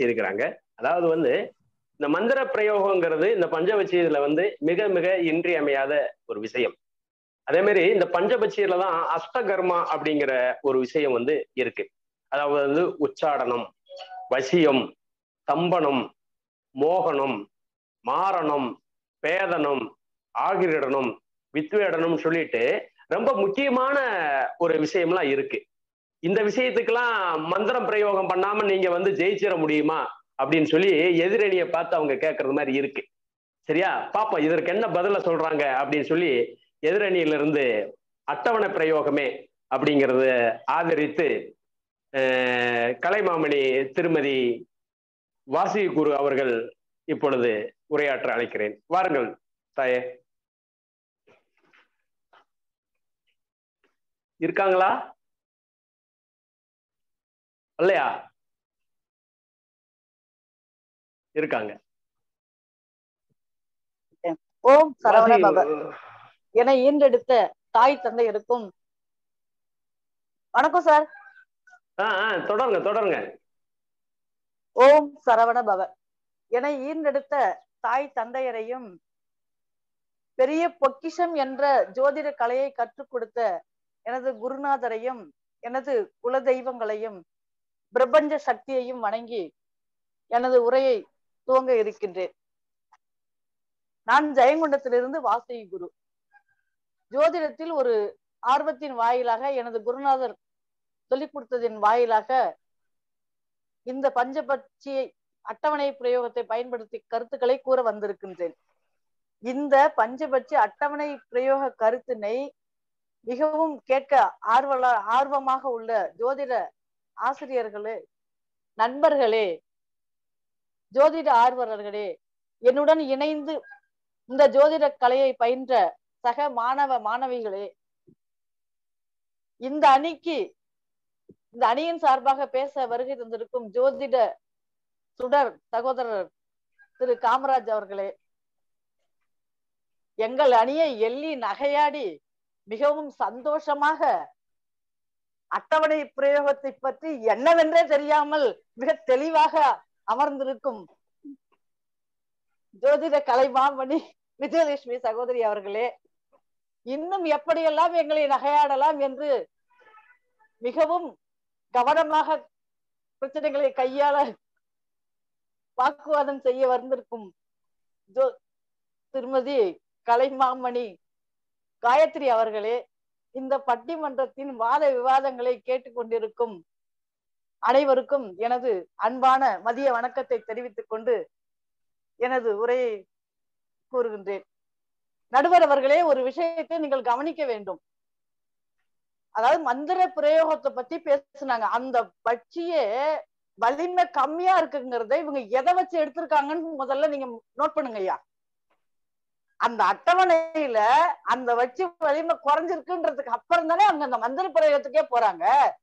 சொல்லியிருக்கிறாங்க அதாவது வந்து இந்த மந்திர பிரயோகங்கிறது இந்த பஞ்சபட்சியத்துல வந்து மிக மிக இன்றியமையாத ஒரு விஷயம் அதே மாதிரி இந்த பஞ்சபட்சியில தான் அஷ்டகர்மா அப்படிங்கிற ஒரு விஷயம் வந்து இருக்கு அதாவது வந்து உச்சாடனம் வசியம் தம்பனம் மோகனம் மாரணம் பேதனம் ஆகிரிடனம் வித்வேடனம் சொல்லிட்டு ரொம்ப முக்கியமான ஒரு விஷயம்லாம் இருக்கு இந்த விஷயத்துக்கெல்லாம் மந்திரம் பிரயோகம் பண்ணாம நீங்க வந்து ஜெயிச்சிட முடியுமா அப்படின்னு சொல்லி எதிரணியை பார்த்து அவங்க கேட்கறது மாதிரி இருக்கு சரியா பாப்போம் இதற்கு என்ன பதில சொல்றாங்க அப்படின்னு சொல்லி எதிரணியிலிருந்து அட்டவணை பிரயோகமே அப்படிங்கிறத ஆதரித்து அஹ், கலைமாமணி திருமதி வாசி குரு அவர்கள் இப்பொழுது உரையாற்ற அழைக்கிறேன் வாருங்கள் தாயே இருக்காங்களா இல்லையா இருக்காங்க ஓம் சரவண வாசி- பவ என ஈன்றெடுத்த தாய் தந்தையருக்கும் வணக்கம் சார் ஆ ஆ தொடருங்க தொடருங்க ஓம் சரவண பவ என ஈன்றெடுத்த தாய் தந்தையரையும் பெரிய பொக்கிஷம் என்ற ஜோதிட கலையை கற்றுக் கொடுத்த எனது குருநாதரையும் எனது குல தெய்வங்களையும் பிரபஞ்ச சக்தியையும் வணங்கி எனது உரையை துவங்க இருக்கின்றேன் நான் ஜெயங்கொண்டத்திலிருந்து வாசகி குரு ஜோதிடத்தில் ஒரு ஆர்வத்தின் வாயிலாக எனது குருநாதர் சொல்லிக் கொடுத்ததின் வாயிலாக இந்த பஞ்சபட்சியை அட்டவணை பிரயோகத்தை பயன்படுத்தி கருத்துக்களை கூற வந்திருக்கின்றேன் இந்த பஞ்சபட்சி அட்டவணை பிரயோக கருத்தினை மிகவும் கேட்க ஆர்வல ஆர்வமாக உள்ள ஜோதிட ஆசிரியர்களே நண்பர்களே ஜோதிட ஆர்வலர்களே என்னுடன் இணைந்து இந்த ஜோதிட கலையை பயின்ற சக மாணவ மாணவிகளே இந்த அணிக்கு இந்த அணியின் சார்பாக பேச வருகை தந்திருக்கும் ஜோதிட சுடர் சகோதரர் திரு காமராஜ் அவர்களே எங்கள் அணியை எள்ளி நகையாடி மிகவும் சந்தோஷமாக அட்டவணை பிரயோகத்தை பற்றி என்னவென்றே தெரியாமல் மிக தெளிவாக அமர்ந்திருக்கும் ஜோதிட கலைமாமணி விஜயலட்சுமி சகோதரி அவர்களே இன்னும் எப்படியெல்லாம் எங்களை நகையாடலாம் என்று மிகவும் கவனமாக பிரச்சனைகளை கையாள வாக்குவாதம் செய்ய வந்திருக்கும் ஜோ திருமதி கலைமாமணி காயத்ரி அவர்களே இந்த பட்டிமன்றத்தின் வாத விவாதங்களை கேட்டுக்கொண்டிருக்கும் அனைவருக்கும் எனது அன்பான மதிய வணக்கத்தை தெரிவித்துக் கொண்டு எனது உரையை கூறுகின்றேன் நடுவர் அவர்களே ஒரு விஷயத்தை நீங்கள் கவனிக்க வேண்டும் அதாவது மந்திர பிரயோகத்தை பத்தி பேசுனாங்க அந்த பட்சியே வலிமை கம்மியா இருக்குங்கிறத இவங்க எதை வச்சு எடுத்திருக்காங்கன்னு முதல்ல நீங்க நோட் பண்ணுங்க ஐயா அந்த அட்டவணையில அந்த வச்சு வலிமை குறைஞ்சிருக்குன்றதுக்கு அப்புறம் தானே அவங்க அந்த மந்திர பிரயோகத்துக்கே போறாங்க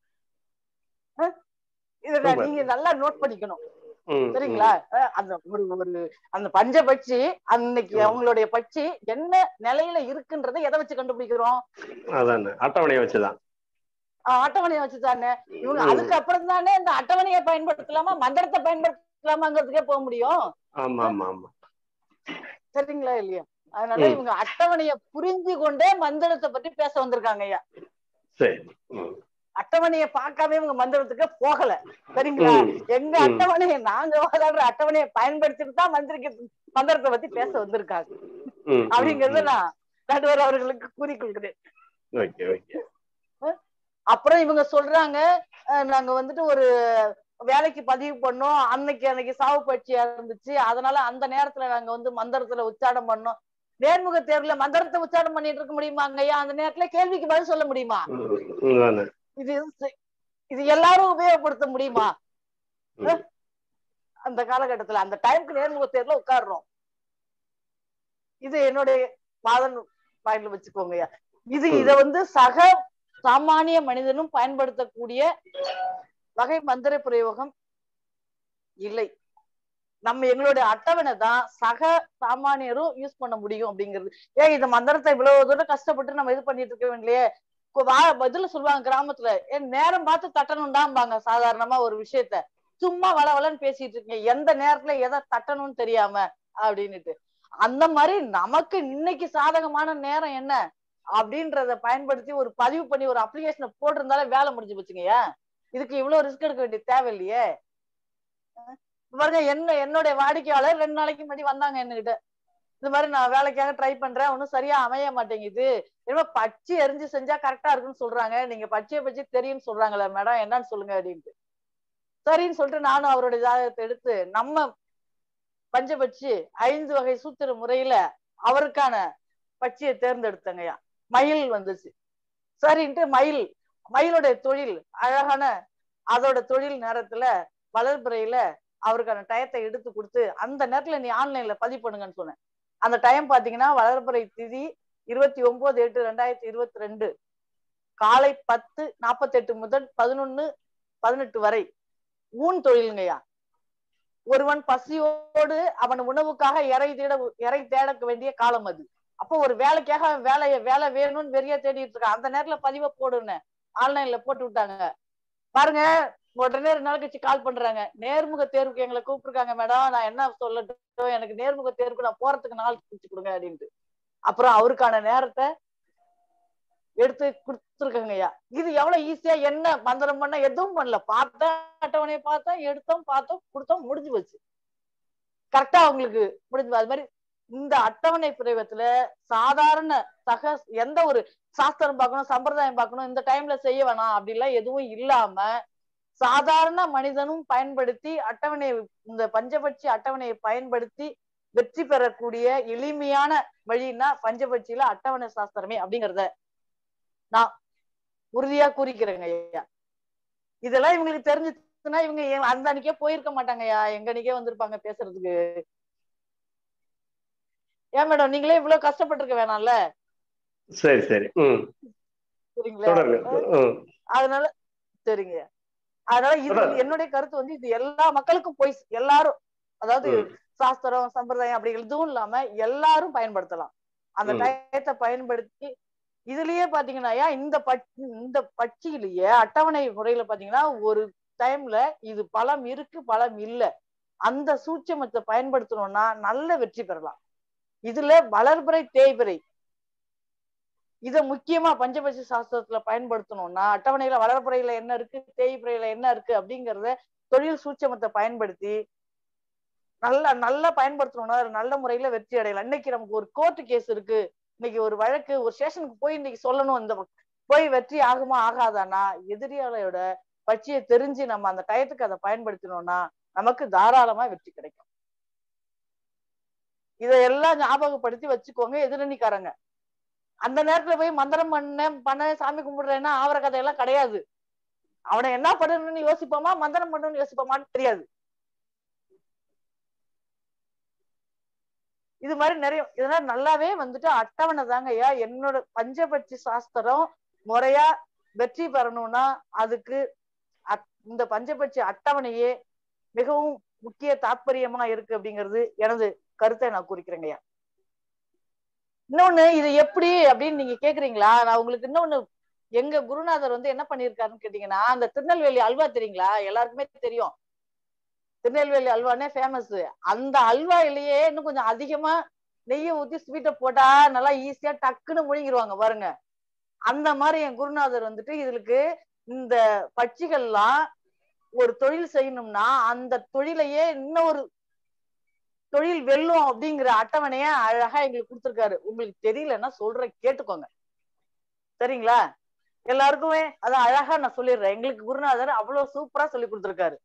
அஹ் இத Super. நீங்க நல்லா நோட் பண்ணிக்கணும் ம், ம். சரிங்களா அஹ் அந்த ஒரு ஒரு அந்த பஞ்ச பட்சி அன்னைக்கு ம். அவங்களுடைய பட்சி என்ன நிலையில இருக்குன்றதை எதை வச்சு கண்டுபிடிக்கிறோம் அதானே அட்டவணையை வச்சுதான் அஹ் அட்டவணையை வச்சுதானே இவங்க ம். அதுக்கு அப்புறம் தானே இந்த அட்டவணையை பயன்படுத்தலாமா மந்திரத்தை பயன்படுத்தலாமாங்கிறதுக்கே போக முடியும் ஆமா ஆமா ஆமா சரிங்களா இல்லையா அதனால ம். இவங்க அட்டவணையை புரிஞ்சு கொண்டே மந்திரத்தை பத்தி பேச வந்திருக்காங்க ஐயா சரி ம். அட்டவணையை பார்க்காம இவங்க மந்திரத்துக்கு போகல சரிங்களா ம். எங்க ம். அட்டவணையை நாங்க விளையாடுற அட்டவணையை பயன்படுத்திட்டு தான் மந்திரிக்க மந்திரத்தை பத்தி பேச வந்திருக்காங்க ம், ம், அப்படிங்கறத ம். நான் நடுவர் அவர்களுக்கு கூறிக்கொள்கிறேன் ஓகே ஓகே அப்புறம் இவங்க சொல்றாங்க அஹ், நாங்க வந்துட்டு ஒரு வேலைக்கு பதிவு பண்ணோம் அன்னைக்கு அன்னைக்கு சாவு பட்சியா இருந்துச்சு அதனால அந்த நேரத்துல நாங்க வந்து மந்திரத்துல உச்சாரம் பண்ணோம் நேர்முக தேர்வுல மந்திரத்தை உச்சாரம் பண்ணிட்டு இருக்க முடியுமாங்க ஐயா அந்த நேரத்துல கேள்விக்கு பதில் சொல்ல முடியுமா ம், ம், அதானே. இது செ- இது எல்லாரும் உபயோகப்படுத்த முடியுமா ம். அந்த காலகட்டத்துல அந்த டைம்க்கு நேர்முக தேர்வுல உட்கார்றோம் இது என்னுடைய வாதம் பாயிண்ட்ல வச்சுக்கோங்கய்யா இது ம். இத வந்து சக சாமானிய மனிதனும் பயன்படுத்தக்கூடிய வகை மந்திர பிரயோகம் இல்லை நம்ம எங்களுடைய அட்டவணை தான் சக சாமானியரும் யூஸ் பண்ண முடியும் அப்படிங்கிறது ஏன் இந்த மந்திரத்தை இவ்வளவு தூரம் கஷ்டப்பட்டு நம்ம இது பண்ணிட்டு இருக்க வேண்டியே கு- வா- பதில சொல்லுவாங்க கிராமத்துல ஏன் நேரம் பார்த்து தட்டணும்டாம்பாங்க சாதாரணமா ஒரு விஷயத்த சும்மா வளவலன்னு பேசிட்டு இருக்கீங்க எந்த நேரத்துல எதை தட்டணும்னு தெரியாம அப்படின்னுட்டு அந்த மாதிரி நமக்கு இன்னைக்கு சாதகமான நேரம் என்ன அப்படின்றத பயன்படுத்தி ஒரு பதிவு பண்ணி ஒரு அப்ளிகேஷனை போட்டிருந்தாலே வேலை முடிஞ்சு போச்சுங்கய்யா இதுக்கு இவ்வளவு ரிஸ்க் எடுக்க வேண்டிய தேவையில்லையே பாருங்க என்ன என்னுடைய வாடிக்கையாளர் ரெண்டு நாளைக்கு முன்னாடி வந்தாங்க என்கிட்ட இந்த மாதிரி நான் வேலைக்காக ட்ரை பண்றேன் ஒன்னும் சரியா அமைய மாட்டேங்குது என்னமோ பச்சை எரிஞ்சு செஞ்சா கரெக்டா இருக்குன்னு சொல்றாங்க நீங்க பச்சையை பற்றி தெரியும்னு சொல்றாங்களே மேடம் என்னன்னு சொல்லுங்க அப்படின்ட்டு சரின்னு சொல்லிட்டு நானும் அவருடைய ஜாதகத்தை எடுத்து நம்ம பஞ்சபட்சி ஐந்து வகை சூத்திர முறையில அவருக்கான பட்சியை தேர்ந்தெடுத்தங்கய்யா மயில் வந்துச்சு சரின்ட்டு மயில் மயிலுடைய தொழில் அழகான அதோட தொழில் நேரத்துல வளர்பிறையில அவருக்கான டயத்தை எடுத்து கொடுத்து அந்த நேரத்துல நீ ஆன்லைன்ல பதிவு பண்ணுங்கன்னு சொன்னேன் அந்த டைம் பாத்தீங்கன்னா வளர்பிறை திதி இருபத்தி ஒன்பது எட்டு ரெண்டாயிரத்தி இருபத்தி ரெண்டு காலை பத்து நாற்பத்தி எட்டு முதல் பதினொன்னு பதினெட்டு வரை ஊன் தொழிலுங்கய்யா ஒருவன் பசியோடு அவன் உணவுக்காக இறை தேட இறை தேட வேண்டிய காலம் அது அப்போ ஒரு வேலைக்காக வேலைய வேலை வேணும்னு வெறியா தேடிட்டு இருக்கான் அந்த நேரத்துல பதிவை போடுன்னு ஆன்லைன்ல போட்டு விட்டாங்க பாருங்க உடனே ரெண்டு நாள் கழிச்சு கால் பண்றாங்க நேர்முக தேர்வுக்கு எங்களை கூப்பிட்டுருக்காங்க மேடம் நான் என்ன சொல்லட்டும் எனக்கு நேர்முக தேர்வுக்கு நான் போறதுக்கு நாள் குறிச்சு கொடுங்க அப்படின்ட்டு அப்புறம் அவருக்கான நேரத்தை எடுத்து கொடுத்துருக்கங்கய்யா இது எவ்வளவு ஈஸியா என்ன மந்திரம் பண்ண எதுவும் பண்ணல பார்த்தேன் அட்டவணையை பார்த்தோம் எடுத்தோம் பார்த்தோம் கொடுத்தோம் முடிஞ்சு போச்சு கரெக்டா அவங்களுக்கு முடிஞ்சு அது மாதிரி இந்த அட்டவணை பிரிவத்துல சாதாரண சக எந்த ஒரு சாஸ்திரம் பார்க்கணும் சம்பிரதாயம் பார்க்கணும் இந்த டைம்ல செய்ய வேணாம் அப்படிலாம் எதுவும் இல்லாம சாதாரண மனிதனும் பயன்படுத்தி அட்டவணை இந்த பஞ்சபட்சி அட்டவணையை பயன்படுத்தி வெற்றி பெறக்கூடிய எளிமையான வழின்னா பஞ்சபட்சியில அட்டவணை சாஸ்திரமே அப்படிங்கறத நான் உறுதியா கூறிக்கிறேங்க ஐயா இதெல்லாம் இவங்களுக்கு தெரிஞ்சுச்சுன்னா இவங்க ஏன் அந்த அன்னைக்கே போயிருக்க மாட்டாங்கய்யா எங்க அன்னைக்கே வந்திருப்பாங்க பேசுறதுக்கு ஏன் மேடம் நீங்களே இவ்வளவு கஷ்டப்பட்டிருக்க வேணாம்ல சரி சரி ம் சரிங்களா தொடருங்க ம் அதனால சரிங்க அதனால இது வந்து என்னுடைய கருத்து வந்து இது எல்லா மக்களுக்கும் போய் சே- எல்லாரும் அதாவது ம். சாஸ்திரம் சம்பிரதாயம் அப்படி எதுவும் இல்லாம எல்லாரும் பயன்படுத்தலாம் அந்த ம். டயத்தை பயன்படுத்தி இதுலயே பாத்தீங்கன்னா ஏன் இந்த பட்சி இந்த பட்சியிலேயே அட்டவணை முறையில பாத்தீங்கன்னா ஒரு டைம்ல இது பலம் இருக்கு பலம் இல்ல அந்த சூட்சமத்தை பயன்படுத்தணும்னா நல்ல வெற்றி பெறலாம் இதுல வளர்பிறை தேய்பிறை இத முக்கியமா பஞ்சபட்ச சாஸ்திரத்துல பயன்படுத்தணும்னா அட்டவணையில வளர்பிறையில என்ன இருக்கு தேய்பிறையில என்ன இருக்கு அப்படிங்கறத தொழில் சூட்சமத்தை பயன்படுத்தி நல்லா நல்லா பயன்படுத்தணும்னா அது நல்ல முறையில வெற்றி அடையலாம் இன்னைக்கு நமக்கு ஒரு கோர்ட் கேஸ் இருக்கு இன்னைக்கு ஒரு வழக்கு ஒரு ஸ்டேஷனுக்கு போய் இன்னைக்கு சொல்லணும் இந்த போய் வெற்றி ஆகுமா ஆகாதானா எதிரியாளையோட பட்சியை தெரிஞ்சு நம்ம அந்த டயத்துக்கு அதை பயன்படுத்தினோம்னா நமக்கு தாராளமா வெற்றி கிடைக்கும் இதையெல்லாம் ஞாபகப்படுத்தி வச்சுக்கோங்க எதிரணிக்காரங்க அந்த நேரத்துல போய் மந்திரம் பண்ண பண்ண சாமி கும்பிடுறேன்னா ஆவர கதையெல்லாம் கிடையாது அவனை என்ன பண்ணணும்னு யோசிப்போமா மந்திரம் பண்ணணும்னு யோசிப்போமான்னு தெரியாது இது மாதிரி நிறைய இதெல்லாம் நல்லாவே வந்துட்டு அட்டவணை தாங்க ஐயா என்னோட பஞ்சபட்சி சாஸ்திரம் முறையா வெற்றி பெறணும்னா அதுக்கு அட்- இந்த பஞ்சபட்சி அட்டவணையே மிகவும் முக்கிய தாற்பயமா இருக்கு அப்படிங்கிறது எனது கருத்தை நான் குறிக்கிறேங்க ஐயா இன்னொன்னு இது எப்படி அப்படின்னு நீங்க கேக்குறீங்களா நான் உங்களுக்கு இன்னொன்னு எங்க குருநாதர் வந்து என்ன பண்ணிருக்காருன்னு கேட்டீங்கன்னா அந்த திருநெல்வேலி அல்வா தெரியுங்களா எல்லாருக்குமே தெரியும் திருநெல்வேலி அல்வானே ஃபேமஸ் அந்த அல்வாயிலேயே இன்னும் கொஞ்சம் அதிகமா நெய்யை ஊத்தி ஸ்வீட்டை போட்டா நல்லா ஈஸியா டக்குன்னு முழுங்கிருவாங்க பாருங்க அந்த மாதிரி என் குருநாதர் வந்துட்டு இதுக்கு இந்த பட்சிகள்லாம் ஒரு தொழில் செய்யணும்னா அந்த தொழிலையே இன்னொரு தொழில் வெல்லும் அப்படிங்கிற அட்டவணைய அழகா எங்களுக்கு கொடுத்திருக்காரு உங்களுக்கு தெரியலன்னா சொல்றேன் கேட்டுக்கோங்க சரிங்களா எல்லாருக்குமே அதான் அழகா நான் சொல்லிடுறேன் எங்களுக்கு குருநாதர் அவ்வளவு சூப்பரா சொல்லி கொடுத்திருக்காரு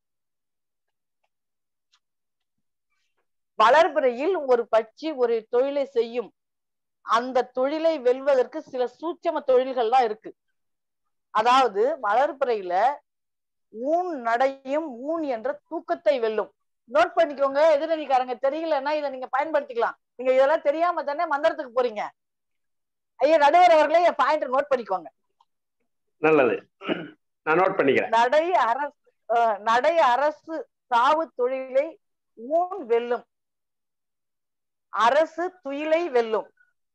வளர்பிறையில் ஒரு பட்சி ஒரு தொழிலை செய்யும் அந்த தொழிலை வெல்வதற்கு சில சூட்சம தொழில்கள் தான் இருக்கு அதாவது வளர்பிறையில ஊன் நடையும் ஊன் என்ற தூக்கத்தை வெல்லும் நோட் பண்ணிக்கோங்க எதிரணிக்காரங்க தெரியலன்னா இதை நீங்க பயன்படுத்திக்கலாம் நீங்க இதெல்லாம் தெரியாம தானே மந்திரத்துக்கு போறீங்க ஐயா நடுவர் அவர்களே என் பாயிண்ட் நோட் பண்ணிக்கோங்க நல்லது நான் நோட் பண்ணிக்கிறேன் நடை அரசு அஹ், நடை அரசு சாவு தொழிலை ஊன் வெல்லும் அரசு துயிலை வெல்லும்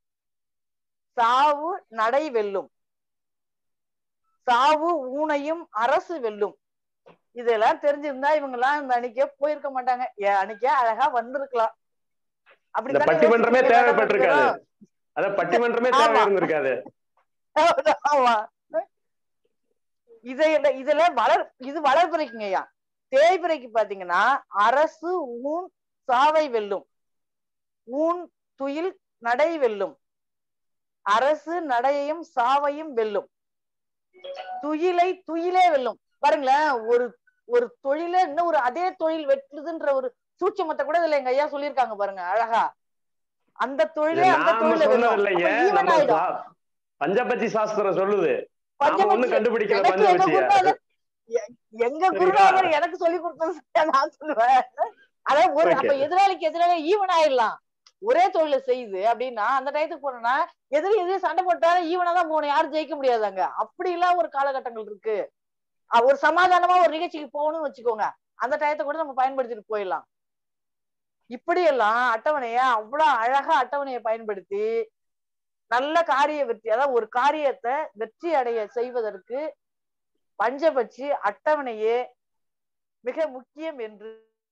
சாவு நடை வெல்லும் சாவு ஊனையும் அரசு வெல்லும் இதெல்லாம் தெரிஞ்சிருந்தா இவங்க எல்லாம் இந்த அன்னைக்கே போயிருக்க மாட்டாங்க ஏன் அன்னைக்கே அழகா வந்திருக்கலாம் இந்த அப்படித்தானே பட்டிமன்றமே யோசிக்கிறீங்க மேடம் தேவைப்பட்டிருக்காது எல்லாரும்? அதான் பட்டிமன்றமே தேவை ஆமா. இருந்திருக்காது ஆமா இதை இதுல வளர் இது வளர்பிறைக்குங்க ஐயா தேய்பிறைக்கு பாத்தீங்கன்னா அரசு ஊன் சாவை வெல்லும் ஊன் துயில் நடை வெல்லும் அரசு நடையையும் சாவையும் வெல்லும் துயிலை துயிலே வெல்லும் பாருங்களேன் ஒரு ஒரு தொழில இன்னும் ஒரு அதே தொழில் வெட்டுதுன்ற ஒரு சூட்சமத்தை கூட இதுல எங்க ஐயா சொல்லியிருக்காங்க பாருங்க அழகா அந்த இது தொழிலே அந்த நாம தொழில சொன்னது வெல்லும் இல்லைங்க அப்ப even நம்ம ஆயிடும் சா- பஞ்சபட்சி சாஸ்திரம் சொல்லுது நாம பஞ்சபட்சி- ஒண்ணும் கண்டுபிடிக்கல எனக்கு எங்க பஞ்சபட்சிய குருநாதர் எ- எங்க சரிங்களா? குருநாதர் எனக்கு சொல்லி கொடுத்தது நான் சொல்லுவேன் அதாவது ஒரு Okay. அப்ப எதிராளிக்கு எதிராக ஈவன் ஆயிடலாம் ஒரே தொழில செய்யுது அப்படின்னா அந்த டயத்துக்கு போனோம்னா எதிரி எதிரி சண்டை போட்டாலும் ஈவனா தான் போகணும் யாரும் ஜெயிக்க முடியாதாங்க அப்படி எல்லாம் ஒரு காலகட்டங்கள் இருக்கு அஹ் ஒரு சமாதானமா ஒரு நிகழ்ச்சிக்கு போகணும்னு வச்சுக்கோங்க அந்த டயத்தை கூட நம்ம பயன்படுத்திட்டு போயிடலாம் இப்படியெல்லாம் அட்டவணைய அவ்வளவு அழகா அட்டவணையை பயன்படுத்தி நல்ல காரிய வெற்றி அதாவது ஒரு காரியத்தை வெற்றி அடைய செய்வதற்கு பஞ்சபட்சி அட்டவணையே மிக முக்கியம் என்று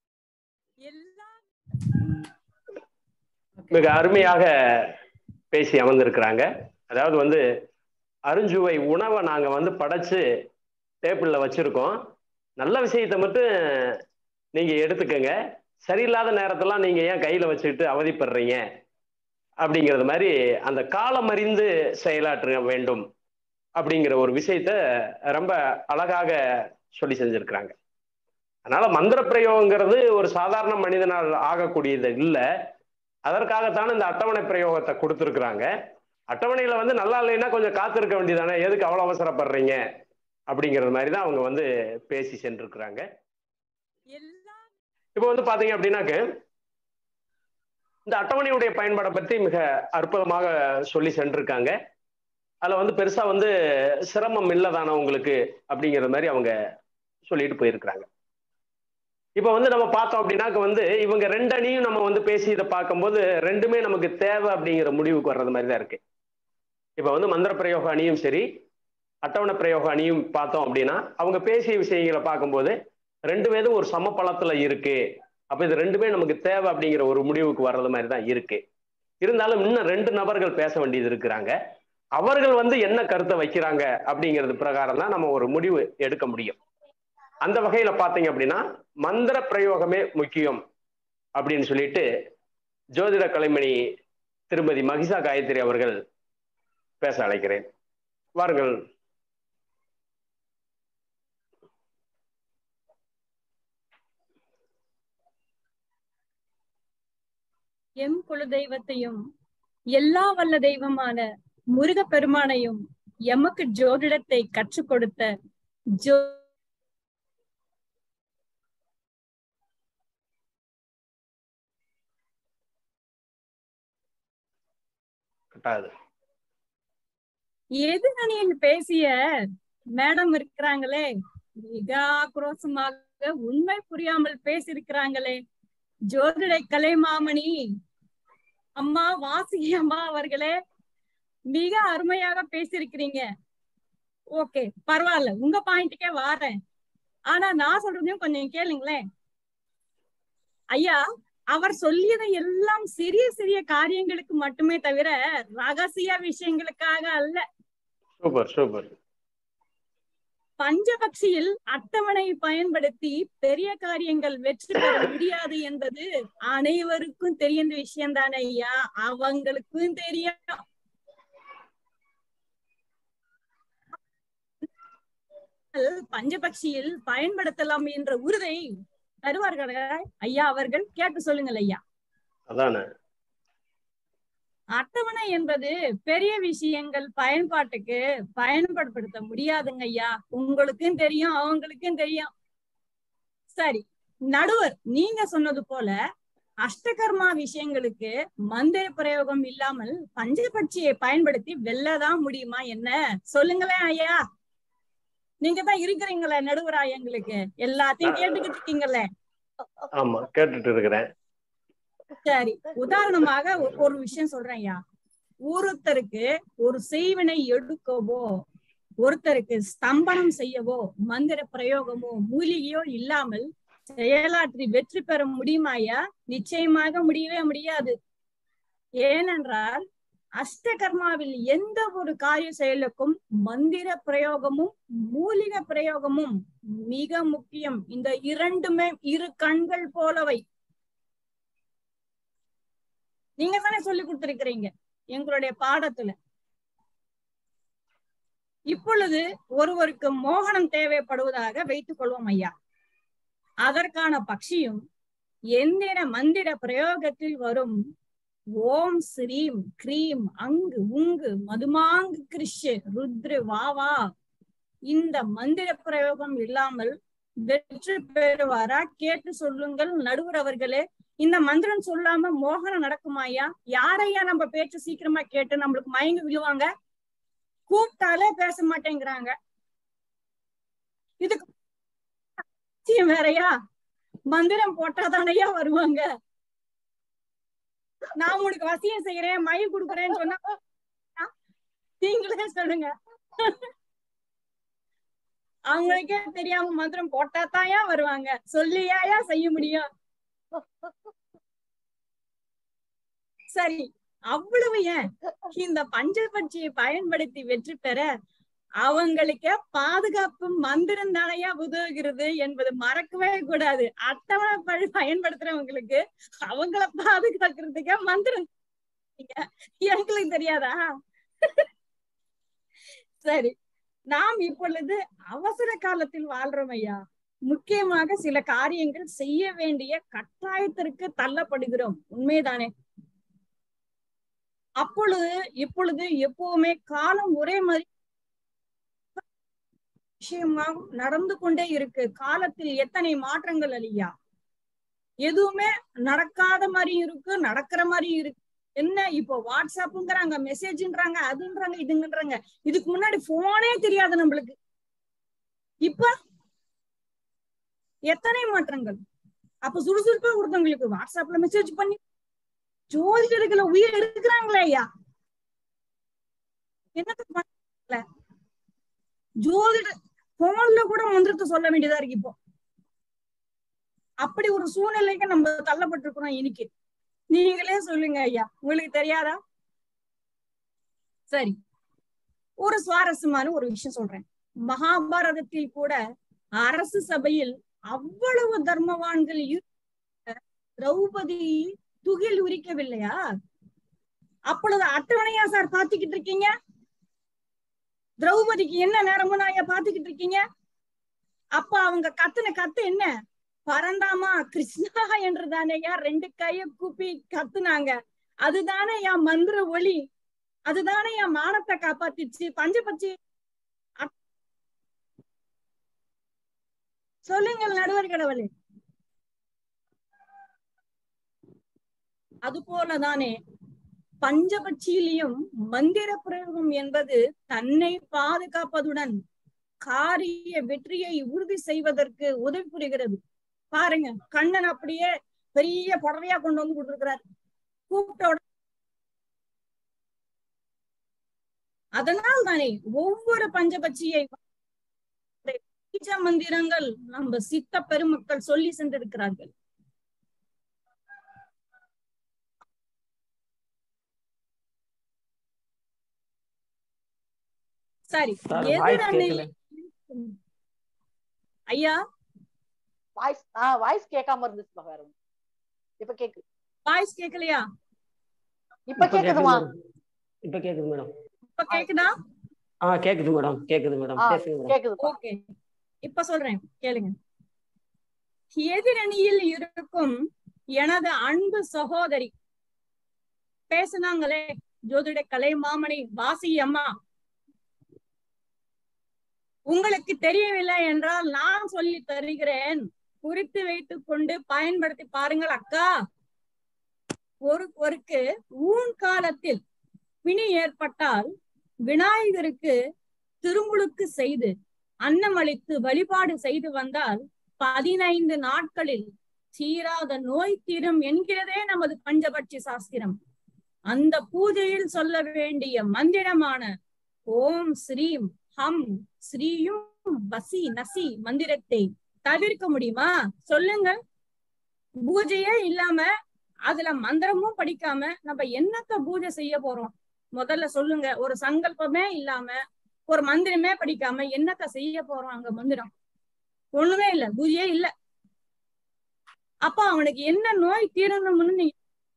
மிக அருமையாக பேசி அமர்ந்திருக்கிறாங்க அதாவது வந்து அருஞ்சுவை உணவை நாங்க வந்து படைச்சு டேபிள்ல வச்சிருக்கோம் நல்ல விஷயத்தை மட்டும் நீங்க எடுத்துக்கங்க சரியில்லாத நேரத்தெல்லாம் நீங்க ஏன் கையில வச்சுக்கிட்டு அவதிப்படுறீங்க அப்படிங்கிறது மாதிரி அந்த காலம் அறிந்து செயலாற்ற வேண்டும் அப்படிங்கிற ஒரு விஷயத்த ரொம்ப அழகாக சொல்லி செஞ்சிருக்கிறாங்க அதனால மந்திர பிரயோகங்கிறது ஒரு சாதாரண மனிதனால் ஆகக்கூடியது இல்லை அதற்காகத்தானே இந்த அட்டவணை பிரயோகத்தை கொடுத்துருக்குறாங்க அட்டவணையில வந்து நல்லா இல்லைன்னா கொஞ்சம் காத்திருக்க வேண்டியதானே எதுக்கு அவ்வளோ அவசரப்படுறீங்க அப்படிங்கிறது மாதிரி தான் அவங்க வந்து பேசி சென்றிருக்கிறாங்க இப்போ வந்து பாத்தீங்க அப்படின்னாக்க இந்த அட்டவணையுடைய பயன்பாடை பற்றி மிக அற்புதமாக சொல்லி சென்றிருக்காங்க அதில் வந்து பெருசா வந்து சிரமம் இல்லதானே உங்களுக்கு அப்படிங்கிற மாதிரி அவங்க சொல்லிட்டு போயிருக்கிறாங்க இப்போ வந்து நம்ம பார்த்தோம் அப்படின்னாக்க வந்து இவங்க ரெண்டு அணியும் நம்ம வந்து பேசி இதை பார்க்கும்போது ரெண்டுமே நமக்கு தேவை அப்படிங்கிற முடிவுக்கு வர்றது மாதிரி தான் இருக்கு இப்போ வந்து மந்திர பிரயோக அணியும் சரி அட்டவணை பிரயோக அணியும் பார்த்தோம் அப்படின்னா அவங்க பேசிய விஷயங்களை பார்க்கும்போது ரெண்டு பேரும் ஒரு சமபலத்துல இருக்கு அப்ப இது ரெண்டுமே நமக்கு தேவை அப்படிங்கிற ஒரு முடிவுக்கு வர்றது மாதிரி தான் இருக்கு இருந்தாலும் இன்னும் ரெண்டு நபர்கள் பேச வேண்டியது இருக்கிறாங்க அவர்கள் வந்து என்ன கருத்தை வைக்கிறாங்க அப்படிங்கிறது பிரகாரம் தான் நம்ம ஒரு முடிவு எடுக்க முடியும் அந்த வகையில பாத்தீங்க அப்படின்னா மந்திர பிரயோகமே முக்கியம் அப்படின்னு சொல்லிட்டு ஜோதிட கலைமணி திருமதி மகிஷா காயத்ரி அவர்கள் பேச அழைக்கிறேன் வாருங்கள் எம் குல தெய்வத்தையும் எல்லா வல்ல தெய்வமான முருகப் பெருமானையும் எமக்கு ஜோதிடத்தை கற்றுக் கொடுத்த ஜோ கட்டாது எதிரணியில் பேசிய மேடம் இருக்கிறாங்களே மிக ஆக்ரோஷமாக உண்மை புரியாமல் பேசியிருக்கிறாங்களே ஜோதிட கலைமாமணி அம்மா வாசுகி அம்மா அவர்களே மிக அருமையாக பேசியிருக்கிறீங்க ஓகே பரவாயில்ல உங்க பாயிண்ட்டுக்கே வாரேன் ஆனா நான் சொல்றதையும் கொஞ்சம் கேளுங்களேன் ஐயா அவர் சொல்லியதை எல்லாம் சிறிய சிறிய காரியங்களுக்கு மட்டுமே தவிர ரகசிய விஷயங்களுக்காக அல்ல சூப்பர் சூப்பர் பஞ்சபக்ஷியில் அட்டவணை பயன்படுத்தி பெரிய காரியங்கள் வெற்றி பெற முடியாது என்பது அனைவருக்கும் தெரிந்த விஷயம் தானே ஐயா அவங்களுக்கும் தெரியும் பஞ்சபக்ஷியில் பயன்படுத்தலாம் என்ற உறுதை தருவார்கள் ஐயா அவர்கள் கேட்டு சொல்லுங்கள் ஐயா அதானே அட்டவணை என்பது பெரிய விஷயங்கள் பயன்பாட்டுக்கு பயன்படுத்த முடியாதுங்க ஐயா உங்களுக்கும் தெரியும் அவங்களுக்கும் தெரியும் சரி நடுவர் நீங்க சொன்னது போல அஷ்டகர்மா விஷயங்களுக்கு மந்திர பிரயோகம் இல்லாமல் பஞ்சபட்சியை பயன்படுத்தி வெல்லதான் முடியுமா என்ன சொல்லுங்களேன் ஐயா நீங்க தான் இருக்கிறீங்களே நடுவரா எங்களுக்கு எல்லாத்தையும் கேட்டுக்கிட்டு இருக்கீங்களே ஆமா கேட்டுட்டு இருக்கிறேன் சரி உதாரணமாக ஒ- ஒரு விஷயம் சொல்றேன் ஐயா ஒருத்தருக்கு ஒரு செய்வினை எடுக்கவோ ஒருத்தருக்கு ஸ்தம்பனம் செய்யவோ மந்திர பிரயோகமோ மூலிகையோ இல்லாமல் செயலாற்றி வெற்றி பெற முடியுமாயா நிச்சயமாக முடியவே முடியாது ஏனென்றால் அஷ்டகர்மாவில் எந்த ஒரு காரிய செயலுக்கும் மந்திர பிரயோகமும் மூலிகை பிரயோகமும் மிக முக்கியம் இந்த இரண்டுமே இரு கண்கள் போலவை நீங்க தானே சொல்லி கொடுத்திருக்கிறீங்க எங்களுடைய பாடத்துல இப்பொழுது ஒருவருக்கு மோகனம் தேவைப்படுவதாக வைத்துக் கொள்வோம் ஐயா அதற்கான பக்ஷியும் எந்திர மந்திர பிரயோகத்தில் வரும் ஓம் ஸ்ரீம் கிரீம் அங்கு உங்கு மதுமாங்கு கிருஷ் ருத்ரு வாவா இந்த மந்திர பிரயோகம் இல்லாமல் வெற்றி பெறுவாரா கேட்டு சொல்லுங்கள் நடுவர் அவர்களே இந்த மந்திரம் சொல்லாம மோகனம் நடக்குமாயா யாரையா நம்ம பேச்சு சீக்கிரமா கேட்டு நம்மளுக்கு மயங்கி விழுவாங்க கூப்பிட்டாலே பேச மாட்டேங்கிறாங்க இதுக்கு அவசியம் வேறயா மந்திரம் போட்டாதானையா வருவாங்க நான் உனக்கு வசியம் செய்யறேன் மயில் குடுக்குறேன்னு சொன்னா நீங்களே சொல்லுங்க அவங்களுக்கே தெரியாம மந்திரம் போட்டாத்தாயா வருவாங்க சொல்லியாயா செய்ய முடியும் சரி அவ்வளவு ஏன் இந்த பஞ்சபட்சியை பயன்படுத்தி வெற்றி பெற அவங்களுக்கே பாதுகாப்பு மந்திரம் தானையா உதவுகிறது என்பது மறக்கவே கூடாது அட்டவணை பழி பயன்படுத்துறவங்களுக்கு அவங்கள பாதுகாக்கிறதுக்கே மந்திரம் எங்களுக்கு தெரியாதா சரி நாம் இப்பொழுது அவசர காலத்தில் வாழ்றோம் ஐயா முக்கியமாக சில காரியங்கள் செய்ய வேண்டிய கட்டாயத்திற்கு தள்ளப்படுகிறோம் உண்மைதானே அப்பொழுது இப்பொழுது எப்பவுமே காலம் ஒரே மாதிரி விஷயமா நடந்து கொண்டே இருக்கு காலத்தில் எத்தனை மாற்றங்கள் அழியா எதுவுமே நடக்காத மாதிரி இருக்கு நடக்கிற மாதிரி இருக்கு என்ன இப்போ வாட்ஸ்அப்புங்கிறாங்க மெசேஜ்ன்றாங்க அதுன்றாங்க இதுங்கன்றாங்க இதுக்கு முன்னாடி போனே தெரியாது நம்மளுக்கு இப்ப எத்தனை மாற்றங்கள் அப்ப சுறுசுறுப்பா ஒருத்தவங்களுக்கு வாட்ஸ்அப்ல மெசேஜ் பண்ணி ஜோதிடர்கள உயிர் இருக்கிறாங்களே ஐயா என்னத்த ஜோதிட போன்ல கூட மந்திரத்தை சொல்ல வேண்டியதா இருக்கு இப்போ அப்படி ஒரு சூழ்நிலைக்கு நம்ம தள்ளப்பட்டிருக்கிறோம் இன்னைக்கு நீங்களே சொல்லுங்க ஐயா உங்களுக்கு தெரியாதா சரி ஒரு சுவாரஸ்யமான ஒரு விஷயம் சொல்றேன் மகாபாரதத்தில் கூட அரசு சபையில் அவ்வளவு தர்மவான்கள் திரௌபதி துகில் உரிக்கவில்லையா அப்பொழுது அட்டவணையா சார் பாத்துக்கிட்டு இருக்கீங்க திரௌபதிக்கு என்ன நேரமும் ஐயா பாத்துக்கிட்டு இருக்கீங்க அப்ப அவங்க கத்துன கத்து என்ன பரந்தாமா கிருஷ்ணா என்று தானேயா ரெண்டு கைய கூப்பி கத்துனாங்க அதுதானே என் மந்திர ஒளி அதுதானே என் மானத்தை காப்பாத்திச்சு பஞ்சபட்சி சொல்லுங்கள் நடுவர் கடவுளே அது போலதானே பஞ்சபட்சியிலையும் மந்திர பிரயோகம் என்பது தன்னை பாதுகாப்பதுடன் காரிய வெற்றியை உறுதி செய்வதற்கு உதவி புரிகிறது பாருங்க கண்ணன் அப்படியே பெரிய புடவையா கொண்டு வந்து கொடுத்திருக்கிறார் கூப்பிட்ட அதனால் தானே ஒவ்வொரு பஞ்சபட்சியை பீஜ மந்திரங்கள் நம்ம சித்த பெருமக்கள் சொல்லி சென்றிருக்கிறார்கள் சரி எதிரணியில் ஐயா வாய்ஸ் ஆஹ் வாய்ஸ் கேட்காம இருந்துச்சு வேற இப்ப கேக்கு வாய்ஸ் கேட்கலையா இப்ப கேக்குதுமா இப்ப கேக்குது மேடம் இப்ப கேக்குதா ஆ கேக்குது மேடம் கேக்குது மேடம் ஆ, பேசுங்க மேடம் கேக்குது ஓகே இப்ப சொல்றேன் கேளுங்க எதிரணியில் இருக்கும் எனது அன்பு சகோதரி பேசுனாங்களே ஜோதிட கலை மாமணி வாசி அம்மா உங்களுக்கு தெரியவில்லை என்றால் நான் சொல்லி தருகிறேன் குறித்து வைத்துக் கொண்டு பயன்படுத்தி பாருங்கள் அக்கா ஒரு ஒருக்கு ஊன் காலத்தில் பிணி ஏற்பட்டால் விநாயகருக்கு திருமுழுக்கு செய்து அன்னமளித்து வழிபாடு செய்து வந்தால் பதினைந்து நாட்களில் தீராத நோய் தீரும் என்கிறதே நமது பஞ்சபட்சி சாஸ்திரம் அந்த பூஜையில் சொல்ல வேண்டிய மந்திரமான ஓம் ஸ்ரீம் ஹம் ஸ்ரீயும் வசி நசி மந்திரத்தை தவிர்க்க முடியுமா சொல்லுங்க பூஜையே இல்லாம அதுல மந்திரமும் படிக்காம நம்ம என்னத்த பூஜை செய்ய போறோம் முதல்ல சொல்லுங்க ஒரு சங்கல்பமே இல்லாம ஒரு மந்திரமே படிக்காம என்னத்த செய்ய போறோம் அங்க மந்திரம் ஒண்ணுமே இல்ல பூஜையே இல்ல அப்ப அவனுக்கு என்ன நோய் தீரணும்னு நீங்க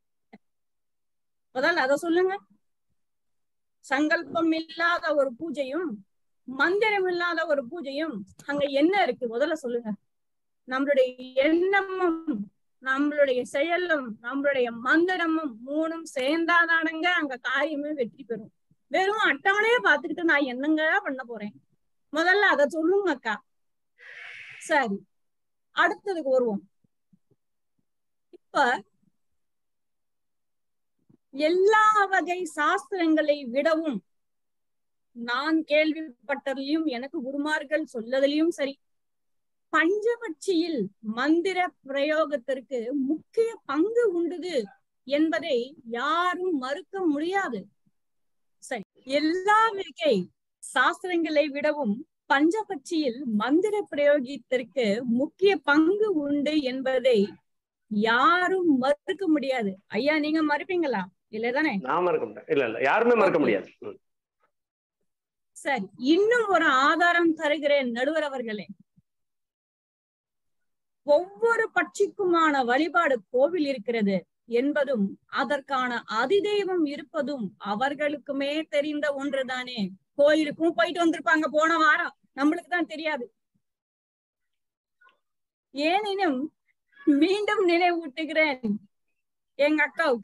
முதல்ல அத சொல்லுங்க சங்கல்பம் இல்லாத ஒரு பூஜையும் மந்திரம் இல்லாத ஒரு பூஜையும் அங்க என்ன இருக்கு முதல்ல சொல்லுங்க நம்மளுடைய எண்ணமும் நம்மளுடைய செயலும் நம்மளுடைய மந்திரமும் மூணும் சேர்ந்தாதானுங்க அங்க காரியமே வெற்றி பெறும் வெறும் அட்டவணையே பார்த்துக்கிட்டு நான் என்னங்க பண்ண போறேன் முதல்ல அத சொல்லுங்க அக்கா சரி அடுத்ததுக்கு வருவோம் இப்ப எல்லா வகை சாஸ்திரங்களை விடவும் நான் கேள்விப்பட்டதிலையும் எனக்கு குருமார்கள் சொல்லதிலையும் சரி பஞ்சபட்சியில் மந்திர பிரயோகத்திற்கு முக்கிய பங்கு உண்டுது என்பதை யாரும் மறுக்க முடியாது சரி எல்லா வகை சாஸ்திரங்களை விடவும் பஞ்சபட்சியில் மந்திர பிரயோகத்திற்கு முக்கிய பங்கு உண்டு என்பதை யாரும் மறுக்க முடியாது ஐயா நீங்க மறுப்பீங்களா இல்லதானே நான் மறக்க முடியாது இல்ல இல்ல யாருமே மறக்க முடியாது ம். சரி இன்னும் ஒரு ஆதாரம் தருகிறேன் நடுவர் அவர்களே ஒவ்வொரு பட்சிக்குமான வழிபாடு கோவில் இருக்கிறது என்பதும் அதற்கான அதிதெய்வம் இருப்பதும் அவர்களுக்குமே தெரிந்த ஒன்றுதானே கோயிலுக்கும் போயிட்டு வந்திருப்பாங்க போன வாரம் நம்மளுக்கு தான் தெரியாது ஏனெனும் மீண்டும் நினைவூட்டுகிறேன் எங்க அக்காவுக்கு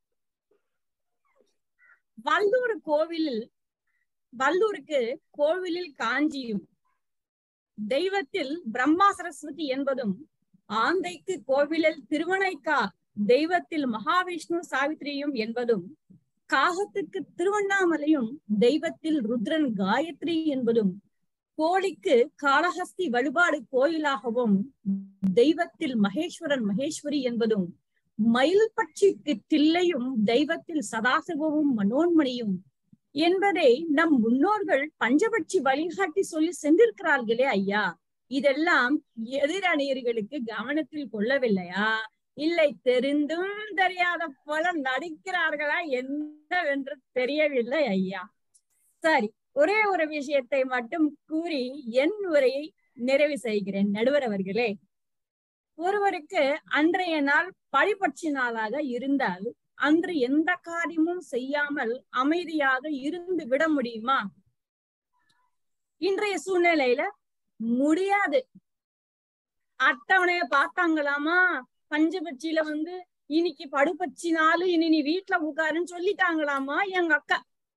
வல்லூர் கோவிலில் வல்லூருக்கு கோவிலில் காஞ்சியும் தெய்வத்தில் பிரம்மா சரஸ்வதி என்பதும் ஆந்தைக்கு கோவிலில் திருவனைக்கா தெய்வத்தில் மகாவிஷ்ணு சாவித்திரியும் என்பதும் காகத்துக்கு திருவண்ணாமலையும் தெய்வத்தில் ருத்ரன் காயத்ரி என்பதும் கோழிக்கு காளஹஸ்தி வழிபாடு கோயிலாகவும் தெய்வத்தில் மகேஸ்வரன் மகேஸ்வரி என்பதும் மயில் பட்சிக்கு தில்லையும் தெய்வத்தில் சதாசிவமும் மனோன்மணியும் என்பதை நம் முன்னோர்கள் பஞ்சபட்சி வழிகாட்டி சொல்லி சென்றிருக்கிறார்களே ஐயா இதெல்லாம் எதிரணியர்களுக்கு கவனத்தில் கொள்ளவில்லையா இல்லை தெரிந்தும் தெரியாத போல நடிக்கிறார்களா என்னவென்று தெரியவில்லை ஐயா சரி ஒரே ஒரு விஷயத்தை மட்டும் கூறி என் உரையை நிறைவு செய்கிறேன் நடுவர் அவர்களே ஒருவருக்கு அன்றைய நாள் பழிபட்சி நாளாக இருந்தால் அன்று எந்த காரியமும் செய்யாமல் அமைதியாக இருந்து விட முடியுமா இன்றைய சூழ்நிலையில முடியாது அட்டவணைய பார்த்தாங்களாமா பஞ்சபட்சியில வந்து இன்னைக்கு படுபட்சி நாள் இனி நீ வீட்டுல உட்காருன்னு சொல்லிட்டாங்களாமா எங்க அக்கா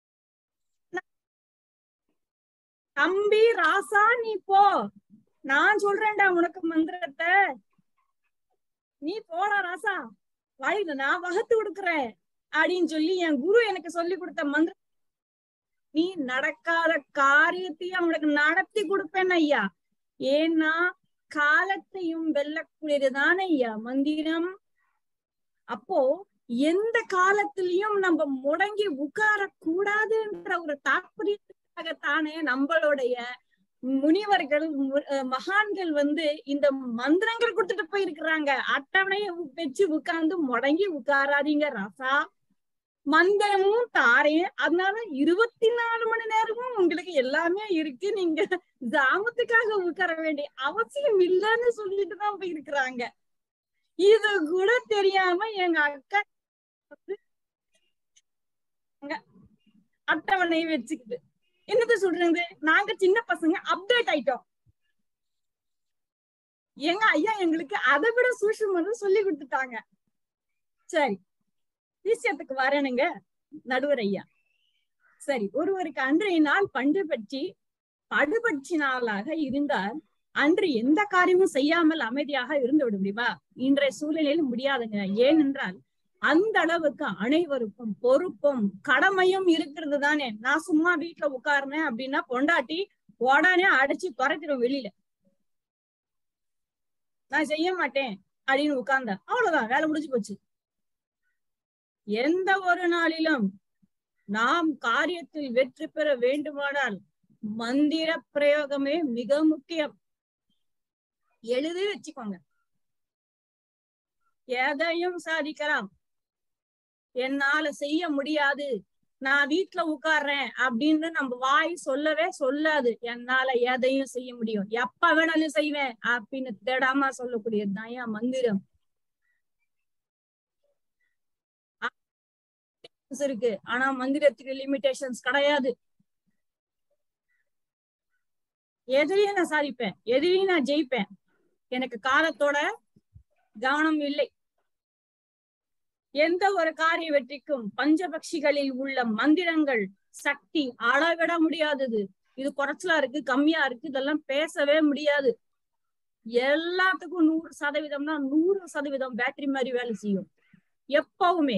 தம்பி ராசா நீ போ நான் சொல்றேன்டா உனக்கு மந்திரத்தை நீ போடா ராசா வாயில நான் வகுத்து கொடுக்குறேன் அப்படின்னு சொல்லி என் குரு எனக்கு சொல்லி கொடுத்த மந்திரம் நீ நடக்காத காரியத்தையும் அவனுக்கு நடத்தி கொடுப்பேன் ஐயா ஏன்னா காலத்தையும் வெல்லக்கூடியதுதானே ஐயா மந்திரம் அப்போ எந்த காலத்திலயும் நம்ம முடங்கி உட்கார கூடாதுன்ற ஒரு தாற்பயத்துக்காகத்தானே நம்மளுடைய முனிவர்கள் மு- அஹ் மகான்கள் வந்து இந்த மந்திரங்கள் கொடுத்துட்டு போயிருக்கிறாங்க அட்டவணைய வச்சு உட்கார்ந்து முடங்கி உட்காராதீங்க ராசா மந்திரமும் தாரேன் அதனால இருபத்தி நாலு மணி நேரமும் உங்களுக்கு எல்லாமே இருக்கு நீங்க ஜாமத்துக்காக உட்கார வேண்டிய அவசியம் இல்லைன்னு சொல்லிட்டு தான் போயிருக்கிறாங்க இது கூட தெரியாம எங்க அக்கா வந்து அட்டவணை வச்சுக்கிட்டு என்னத்த சொல்றது நாங்க சின்ன பசங்க அப்டேட் ஆயிட்டோம் எங்க ஐயா எங்களுக்கு அதை விட சூட்சுமம் சொல்லி கொடுத்துட்டாங்க சரி விஷயத்துக்கு வரணுங்க நடுவர் ஐயா சரி ஒருவருக்கு அன்றைய நாள் பண்டு பற்றி படுபட்சி நாளாக இருந்தால் அன்று எந்த காரியமும் செய்யாமல் அமைதியாக இருந்து விட முடியுமா இன்றைய சூழ்நிலையில் முடியாதுங்க ஏனென்றால் அந்த அளவுக்கு அனைவருக்கும் பொறுப்பும் கடமையும் இருக்கிறது தானே நான் சும்மா வீட்டுல உட்கார்னேன் அப்படின்னா பொண்டாட்டி உடனே அடைச்சு துரைச்சிடும் வெளியில நான் செய்ய மாட்டேன் அப்படின்னு உட்கார்ந்த அவ்வளவுதான் வேலை முடிஞ்சு போச்சு எந்த ஒரு நாளிலும் நாம் காரியத்தில் வெற்றி பெற வேண்டுமானால் மந்திர பிரயோகமே மிக முக்கியம் எழுதி வச்சுக்கோங்க எதையும் சாதிக்கலாம் என்னால செய்ய முடியாது நான் வீட்டுல உட்கார்றேன் அப்படின்னு நம்ம வாய் சொல்லவே சொல்லாது என்னால எதையும் செய்ய முடியும் எப்ப வேணாலும் செய்வேன் அப்படின்னு தேடாம சொல்லக்கூடியதுதான் என் மந்திரம் இருக்கு ஆனா மந்திரத்துக்கு லிமிடேஷன்ஸ் கிடையாது எதிலையும் நான் சாதிப்பேன் எதிலையும் நான் ஜெயிப்பேன் எனக்கு காலத்தோட கவனம் இல்லை எந்த ஒரு காரிய வெற்றிக்கும் பஞ்சபக்ஷிகளில் உள்ள மந்திரங்கள் சக்தி அளவிட முடியாதது இது குறைச்சலா இருக்கு கம்மியா இருக்கு இதெல்லாம் பேசவே முடியாது எல்லாத்துக்கும் நூறு சதவீதம்னா நூறு சதவீதம் பேட்டரி மாதிரி வேலை செய்யும் எப்பவுமே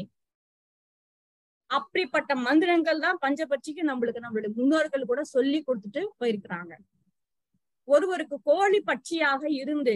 அப்படிப்பட்ட மந்திரங்கள் தான் பஞ்சபட்சிக்கு நம்மளுக்கு நம்மளுடைய முன்னோர்கள் கூட சொல்லி கொடுத்துட்டு போயிருக்கிறாங்க ஒருவருக்கு கோழி பட்சியாக இருந்து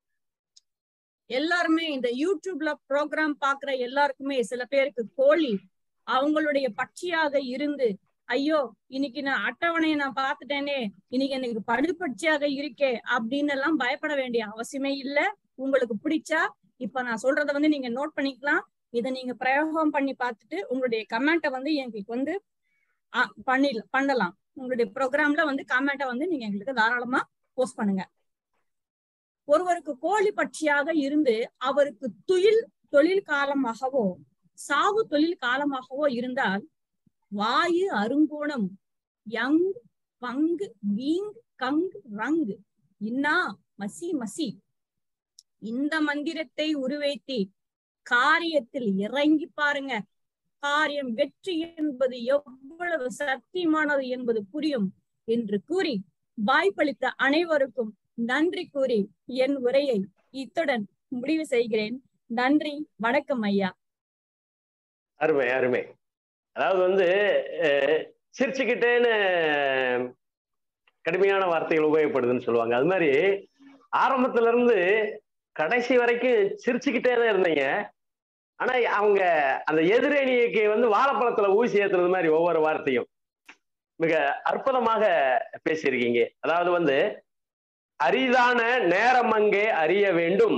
எல்லாருமே இந்த யூடியூப்ல ப்ரோக்ராம் பாக்குற எல்லாருக்குமே சில பேருக்கு கோழி அவங்களுடைய பட்சியாக இருந்து ஐயோ இன்னைக்கு நான் அட்டவணையை நான் பார்த்துட்டேனே இன்னைக்கு எனக்கு படுபட்சியாக இருக்கே அப்படின்னு எல்லாம் பயப்பட வேண்டிய அவசியமே இல்ல உங்களுக்கு பிடிச்சா இப்ப நான் சொல்றத வந்து நீங்க நோட் பண்ணிக்கலாம் இதை நீங்க பிரயோகம் பண்ணி பார்த்துட்டு உங்களுடைய கமெண்ட்டை வந்து எங்களுக்கு வந்து பண்ணி பண்ணலாம் உங்களுடைய ப்ரோக்ராம்ல வந்து கமெண்ட்டை வந்து நீங்க எங்களுக்கு தாராளமா போஸ்ட் பண்ணுங்க ஒருவருக்கு கோழி பட்சியாக இருந்து அவருக்கு துயில் தொழில் காலமாகவோ சாவு தொழில் காலமாகவோ இருந்தால் வாயு அருங்கோணம் யங் பங்கு வீங் கங் ரங் இன்னா மசி மசி இந்த மந்திரத்தை உருவேத்தி காரியத்தில் இறங்கி பாருங்க காரியம் வெற்றி என்பது எவ்வளவு சத்தியமானது என்பது புரியும் என்று கூறி வாய்ப்பளித்த அனைவருக்கும் நன்றி கூறி என் உரையை இத்துடன் முடிவு செய்கிறேன் நன்றி வணக்கம் ஐயா அருமை அருமை அதாவது வந்து சிரிச்சுக்கிட்டேன்னு கடுமையான வார்த்தைகள் உபயோகப்படுதுன்னு சொல்லுவாங்க அது மாதிரி ஆரம்பத்துல இருந்து கடைசி வரைக்கும் சிரிச்சுக்கிட்டே தான் இருந்தீங்க ஆனா அவங்க அந்த எதிரணிக்கு வந்து வாழைப்பழத்துல ஊசி ஏத்துறது மாதிரி ஒவ்வொரு வார்த்தையும் மிக அற்புதமாக பேசியிருக்கீங்க அதாவது வந்து அரிதான நேரம் அங்கே அறிய வேண்டும்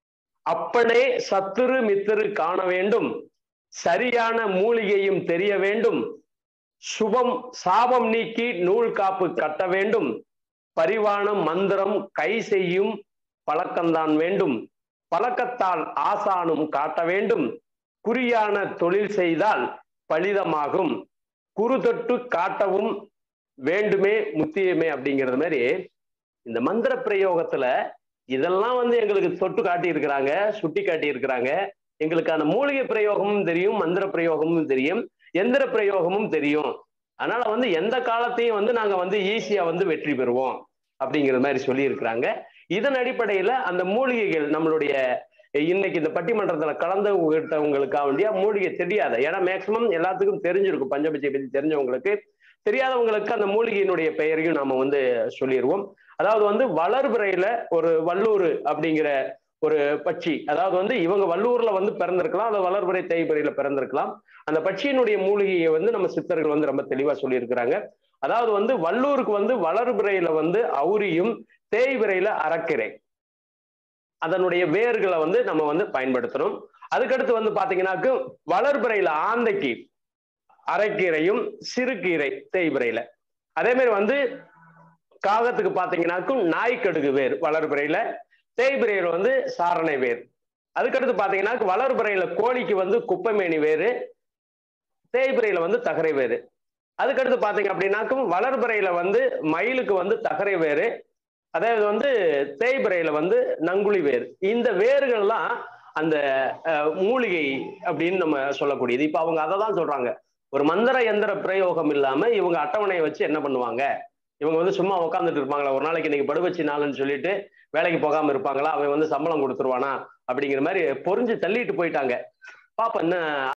அப்பனே சத்துரு மித்திரு காண வேண்டும் சரியான மூலிகையும் தெரிய வேண்டும் சுபம் சாபம் நீக்கி நூல் காப்பு கட்ட வேண்டும் பரிவானம் மந்திரம் கை செய்யும் பழக்கம்தான் வேண்டும் பழக்கத்தால் ஆசானும் காட்ட வேண்டும் குறியான தொழில் செய்தால் பலிதமாகும் குரு தொட்டு காட்டவும் வேண்டுமே முத்தியமே அப்படிங்கிறது மாதிரி இந்த மந்திர பிரயோகத்துல இதெல்லாம் வந்து எங்களுக்கு தொட்டு காட்டி இருக்கிறாங்க சுட்டி காட்டி இருக்கிறாங்க எங்களுக்கான மூலிகை பிரயோகமும் தெரியும் மந்திர பிரயோகமும் தெரியும் எந்திர பிரயோகமும் தெரியும் அதனால வந்து எந்த காலத்தையும் வந்து நாங்க வந்து ஈஸியா வந்து வெற்றி பெறுவோம் அப்படிங்கிற மாதிரி சொல்லி இருக்கிறாங்க இதன் அடிப்படையில அந்த மூலிகைகள் நம்மளுடைய இன்னைக்கு இந்த பட்டிமன்றத்துல கலந்தவங்களுக்காக வேண்டிய மூலிகை தெரியாத ஏன்னா மேக்சிமம் எல்லாத்துக்கும் தெரிஞ்சிருக்கும் பஞ்சபட்சியை பத்தி தெரிஞ்சவங்களுக்கு தெரியாதவங்களுக்கு அந்த மூலிகையினுடைய பெயரையும் நாம வந்து சொல்லிடுவோம் அதாவது வந்து வளர்பிறையில ஒரு வல்லூர் அப்படிங்கிற ஒரு பட்சி அதாவது வந்து இவங்க வல்லூர்ல வந்து பிறந்திருக்கலாம் அல்லது வளர்பிறை தேய்பிறையில பிறந்திருக்கலாம் அந்த பட்சியினுடைய மூலிகையை வந்து நம்ம சித்தர்கள் வந்து ரொம்ப தெளிவா சொல்லியிருக்கிறாங்க அதாவது வந்து வல்லூருக்கு வந்து வளர்பிறையில வந்து அவுரியும் தேய்பிறையில அறக்கிறை அதனுடைய வேர்களை வந்து நம்ம வந்து பயன்படுத்தணும் அதுக்கடுத்து வந்து பாத்தீங்கன்னாக்கு வளர்பிறையில ஆந்தைக்கு அரைக்கீரையும் சிறுகீரை தேய்பிறையில அதே மாதிரி வந்து காகத்துக்கு பாத்தீங்கன்னாக்கும் நாய்க்கடுகு வேர் வளர்பிறையில தேய்பிறையில வந்து சாரணை வேர் அதுக்கடுத்து பாத்தீங்கன்னா வளர்பிறையில கோழிக்கு வந்து குப்பைமேனி வேறு தேய்பிறையில வந்து தகரை வேறு அதுக்கடுத்து பாத்தீங்க அப்படின்னாக்கும் வளர்பிறையில வந்து மயிலுக்கு வந்து தகரை வேறு அதாவது வந்து தேய்பிறையில வந்து நங்குழி வேர் இந்த வேர்கள்லாம் அந்த மூலிகை அப்படின்னு நம்ம சொல்லக்கூடியது இப்ப அவங்க அதை தான் சொல்றாங்க ஒரு மந்திர எந்திர பிரயோகம் இல்லாம இவங்க அட்டவணையை வச்சு என்ன பண்ணுவாங்க இவங்க வந்து சும்மா உட்காந்துட்டு இருப்பாங்களா ஒரு நாளைக்கு இன்னைக்கு படுவச்சி நாளுன்னு சொல்லிட்டு வேலைக்கு போகாம இருப்பாங்களா அவன் வந்து சம்பளம் கொடுத்துருவானா அப்படிங்கிற மாதிரி பொறிஞ்சு தள்ளிட்டு போயிட்டாங்க பாப்பா என்ன